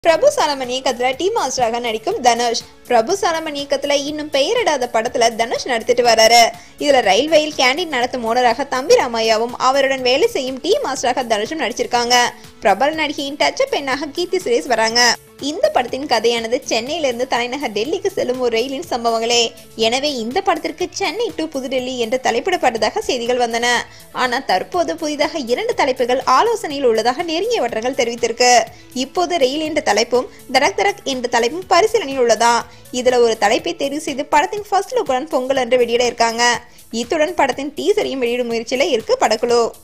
பிரபு சாலமன் இயக்கத்துல டி மாஸ்டராக நடிக்கும் தனுஷ் பிரபு சாலமன் இயக்கத்துல இன்னும் பெயரிடாத படத்துல தனுஷ் நடித்துட்டு வராரு இதுல ரயில்வேயில் கேண்டீன் நடத்தும் ஓனராக தம்பி ராமையாவும் அவருடன் வேலை செய்யும் டி மாஸ்டராக தனுஷும் நடிச்சிருக்காங்க பிரபல நடிகையின் டச்ச பெண்ணாக கீர்த்தி சுரேஷ் வராங்க இந்த படத்தின் கதையானது சென்னையிலிருந்து தலைநகர் டெல்லிக்கு செல்லும் ஒரு ரயிலின் சம்பவங்களே எனவே இந்த படத்திற்கு சென்னை டு புதுடெல்லி என்று தலைப்பிடப்பட்டதாக செய்திகள் வந்தன ஆனால் தற்போது புதிதாக இரண்டு தலைப்புகள் ஆலோசனையில் உள்ளதாக நெருங்கிய வட்டங்கள் தெரிவித்திருக்கு இப்போது ரயில் என்ற தலைப்பும் தரக் தரக் என்ற தலைப்பும் பரிசீலனையில் உள்ளதா இதுல ஒரு தலைப்பை தெரிவு செய்து படத்தின் ஃபர்ஸ்ட் லுக்குடன் பொங்கல் என்று வெளியிட இருக்காங்க இத்துடன் படத்தின் டீசரையும் வெளியிடும் முயற்சியில இருக்கு படக்குழு